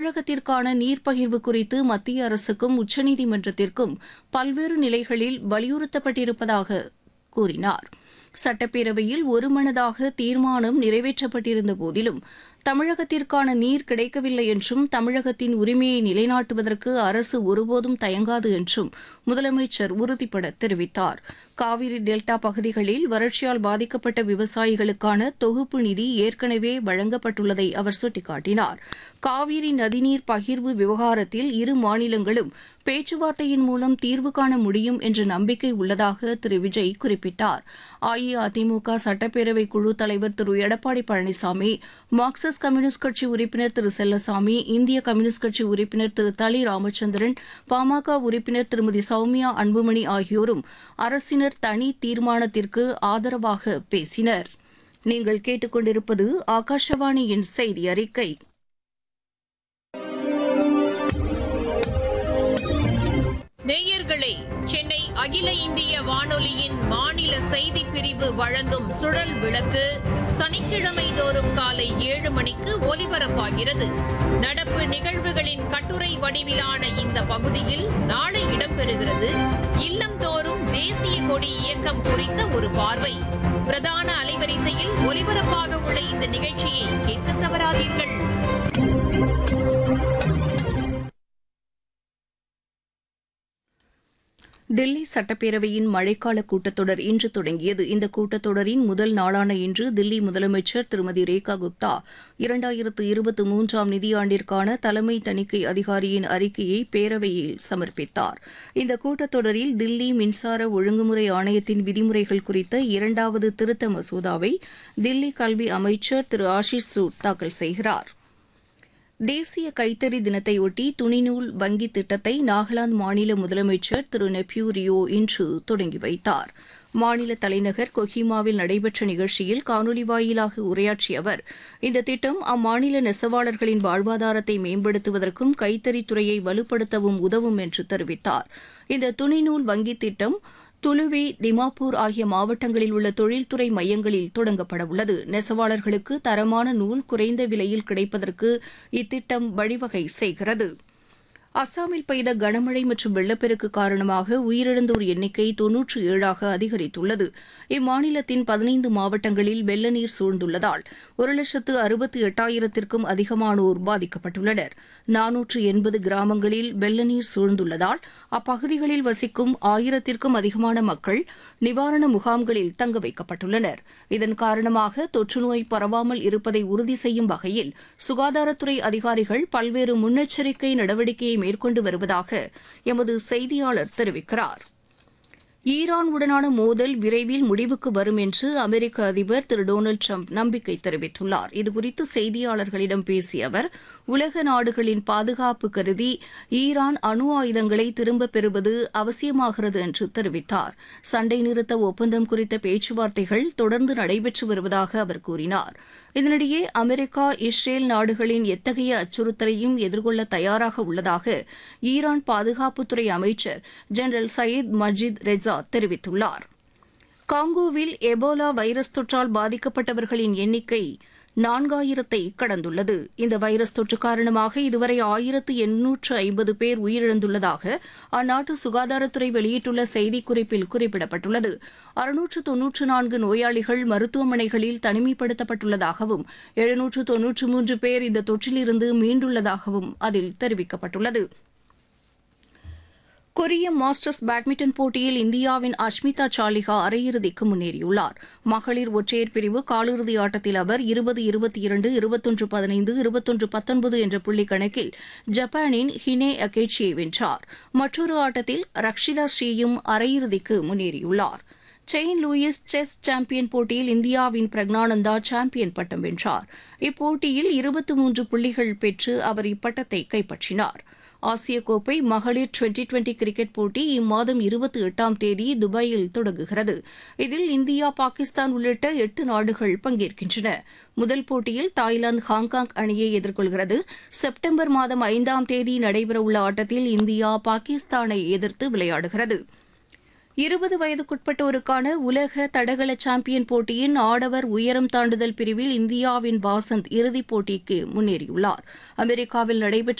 தமிழகத்திற்கான நீர் பகிர்வு குறித்து மத்திய அரசுக்கும் உச்சநீதிமன்றத்திற்கும் பல்வேறு நிலைகளில் வலியுறுத்தப்பட்டிருப்பதாக கூறினார் சட்டப்பேரவையில் ஒருமனதாக தீர்மானம் நிறைவேற்றப்பட்டிருந்த போதிலும் தமிழகத்திற்கான நீர் கிடைக்கவில்லை என்றும் தமிழகத்தின் உரிமையை நிலைநாட்டுவதற்கு அரசு ஒருபோதும் தயங்காது என்றும் முதலமைச்சர் உறுதிபட தெரிவித்தார் காவிரி டெல்டா பகுதிகளில் வறட்சியால் பாதிக்கப்பட்ட விவசாயிகளுக்கான தொகுப்பு நிதி ஏற்கனவே வழங்கப்பட்டுள்ளதை அவர் சுட்டிக்காட்டினார் காவிரி நதிநீர் பகிர்வு விவகாரத்தில் இரு மாநிலங்களும் பேச்சுவார்த்தையின் மூலம் தீர்வு காண முடியும் என்ற நம்பிக்கை உள்ளதாக திரு விஜய் குறிப்பிட்டார் அஇஅதிமுக சட்டப்பேரவை குழு தலைவர் திரு எடப்பாடி பழனிசாமி மார்க்சிஸ்ட் கம்யூனிஸ்ட் கட்சி உறுப்பினர் திரு செல்லசாமி இந்திய கம்யூனிஸ்ட் கட்சி உறுப்பினர் திரு தளி ராமச்சந்திரன் பாமக உறுப்பினர் திருமதி சௌமியா அன்புமணி ஆகியோரும் அரசினர் தனி தீர்மானத்திற்கு ஆதரவாக பேசினர் நீங்கள் கேட்டுக்கொண்டிருப்பது ஆகாஷவாணியின் செய்தி அறிக்கை நேயர்களே சென்னை அகில இந்திய வானொலியின் மாநில செய்தி பிரிவு வழங்கும் சுழல் விளக்கு சனிக்கிழமை தோறும் காலை ஏழு மணிக்கு ஒலிபரப்பாகிறது நடப்பு நிகழ்வுகளின் கட்டுரை வடிவிலான இந்த பகுதியில் நாளை இடம்பெறுகிறது இல்லந்தோறும் தேசிய கொடி இயக்கம் குறித்த ஒரு பார்வை பிரதான அலைவரிசையில் ஒலிபரப்பாக உள்ள இந்த நிகழ்ச்சியை கேட்க தவறாதீர்கள் தில்லி சட்டப்பேரவையின் மழைக்கால கூட்டத்தொடர் இன்று தொடங்கியது இந்த கூட்டத்தொடரின் முதல் நாளான இன்று தில்லி முதலமைச்சர் திருமதி ரேகா குப்தா இரண்டாயிரத்து இருபத்தி மூன்றாம் நிதியாண்டிற்கான தலைமை தணிக்கை அதிகாரியின் அறிக்கையை பேரவையில் சமர்ப்பித்தார் இந்த கூட்டத்தொடரில் தில்லி மின்சார ஒழுங்குமுறை ஆணையத்தின் விதிமுறைகள் குறித்த இரண்டாவது திருத்த மசோதாவை தில்லி கல்வி அமைச்சர் திரு ஆஷிஷ் சூட் தாக்கல் செய்கிறார் தேசிய கைத்தறி தினத்தையொட்டி துணிநூல் வங்கி திட்டத்தை நாகாலாந்து மாநில முதலமைச்சர் திரு நெப்யூ ரியோ இன்று தொடங்கி வைத்தார் மாநில தலைநகர் கொஹிமாவில் நடைபெற்ற நிகழ்ச்சியில் காணொலி வாயிலாக உரையாற்றிய அவர் இந்த திட்டம் அம்மாநில நெசவாளர்களின் வாழ்வாதாரத்தை மேம்படுத்துவதற்கும் கைத்தறித்துறையை வலுப்படுத்தவும் உதவும் என்று தெரிவித்தார் இந்த துணிநூல் வங்கி திட்டம் துலுவி திமாப்பூர் ஆகிய மாவட்டங்களில் உள்ள தொழில்துறை மையங்களில் தொடங்கப்பட உள்ளது நெசவாளர்களுக்கு தரமான நூல் குறைந்த விலையில் கிடைப்பதற்கு இத்திட்டம் வழிவகை செய்கிறது அஸ்ஸாமில் பெய்த கனமழை மற்றும் வெள்ளப்பெருக்கு காரணமாக உயிரிழந்தோர் எண்ணிக்கை தொன்னூற்று ஏழாக அதிகரித்துள்ளது இம்மாநிலத்தின் பதினைந்து மாவட்டங்களில் வெள்ள நீர் சூழ்ந்துள்ளதால் ஒரு லட்சத்து அறுபத்தி எட்டாயிரத்திற்கும் அதிகமானோர் பாதிக்கப்பட்டுள்ளனர் நானூற்று எண்பது கிராமங்களில் வெள்ள நீர் சூழ்ந்துள்ளதால் அப்பகுதிகளில் வசிக்கும் ஆயிரத்திற்கும் அதிகமான மக்கள் நிவாரண முகாம்களில் தங்க வைக்கப்பட்டுள்ளனர் இதன் காரணமாக தொற்றுநோய் பரவாமல் இருப்பதை உறுதி செய்யும் வகையில் சுகாதாரத்துறை அதிகாரிகள் பல்வேறு முன்னெச்சரிக்கை நடவடிக்கையை மேற்கொண்டு வருவதாக எமது செய்தியாளர் தெரிவிக்கிறார் ஈரான் உடனான மோதல் விரைவில் முடிவுக்கு வரும் என்று அமெரிக்க அதிபர் திரு டொனால்டு ட்ரம்ப் நம்பிக்கை தெரிவித்துள்ளார் இதுகுறித்து செய்தியாளர்களிடம் பேசிய அவர் உலக நாடுகளின் பாதுகாப்பு கருதி ஈரான் அணு ஆயுதங்களை திரும்பப் பெறுவது அவசியமாகிறது என்று தெரிவித்தார் சண்டை நிறுத்த ஒப்பந்தம் குறித்த பேச்சுவார்த்தைகள் தொடர்ந்து நடைபெற்று வருவதாக அவர் கூறினார் இதனிடையே அமெரிக்கா இஸ்ரேல் நாடுகளின் எத்தகைய அச்சுறுத்தலையும் எதிர்கொள்ள தயாராக உள்ளதாக ஈரான் பாதுகாப்புத்துறை அமைச்சர் ஜெனரல் சயீத் மஜித் ரெஜா தெரிவித்துள்ளார் காங்கோவில் எபோலா வைரஸ் தொற்றால் பாதிக்கப்பட்டவர்களின் எண்ணிக்கை நான்காயிரத்தை கடந்துள்ளது இந்த வைரஸ் தொற்று காரணமாக இதுவரை ஆயிரத்து எண்ணூற்று ஐம்பது பேர் உயிரிழந்துள்ளதாக அந்நாட்டு சுகாதாரத்துறை வெளியிட்டுள்ள செய்திக்குறிப்பில் குறிப்பிடப்பட்டுள்ளது அறுநூற்று தொன்னூற்று நான்கு நோயாளிகள் மருத்துவமனைகளில் தனிமைப்படுத்தப்பட்டுள்ளதாகவும் எழுநூற்று தொன்னூற்று மூன்று பேர் இந்த தொற்றிலிருந்து மீண்டுள்ளதாகவும் அதில் தெரிவிக்கப்பட்டுள்ளது கொரிய மாஸ்டர்ஸ் பேட்மிண்டன் போட்டியில் இந்தியாவின் அஷ்மிதா சாலிஹா அரையிறுதிக்கு முன்னேறியுள்ளார் மகளிர் ஒற்றையர் பிரிவு காலிறுதி ஆட்டத்தில் அவர் இருபது இருபத்தி இரண்டு இருபத்தொன்று பதினைந்து இருபத்தொன்று பத்தொன்பது என்ற புள்ளி கணக்கில் ஜப்பானின் ஹினே அகேச்சியை வென்றார் மற்றொரு ஆட்டத்தில் ரக்ஷிதா ஸ்ரீயும் அரையிறுதிக்கு முன்னேறியுள்ளார் செயின் லூயிஸ் செஸ் சாம்பியன் போட்டியில் இந்தியாவின் பிரக்னானந்தா சாம்பியன் பட்டம் வென்றார் இப்போட்டியில் இருபத்தி மூன்று புள்ளிகள் பெற்று அவர் இப்பட்டத்தை கைப்பற்றினார் ஆசிய கோப்பை மகளிர் டுவெண்டி டுவெண்டி கிரிக்கெட் போட்டி இம்மாதம் இருபத்தி எட்டாம் தேதி துபாயில் தொடங்குகிறது இதில் இந்தியா பாகிஸ்தான் உள்ளிட்ட எட்டு நாடுகள் பங்கேற்கின்றன முதல் போட்டியில் தாய்லாந்து ஹாங்காங் அணியை எதிர்கொள்கிறது செப்டம்பர் மாதம் ஐந்தாம் தேதி நடைபெறவுள்ள ஆட்டத்தில் இந்தியா பாகிஸ்தானை எதிர்த்து விளையாடுகிறது இருபது வயதுக்குட்பட்டோருக்கான உலக தடகள சாம்பியன் போட்டியின் ஆடவர் உயரம் தாண்டுதல் பிரிவில் இந்தியாவின் வாசந்த் இறுதிப் போட்டிக்கு முன்னேறியுள்ளார் அமெரிக்காவில் நடைபெற்ற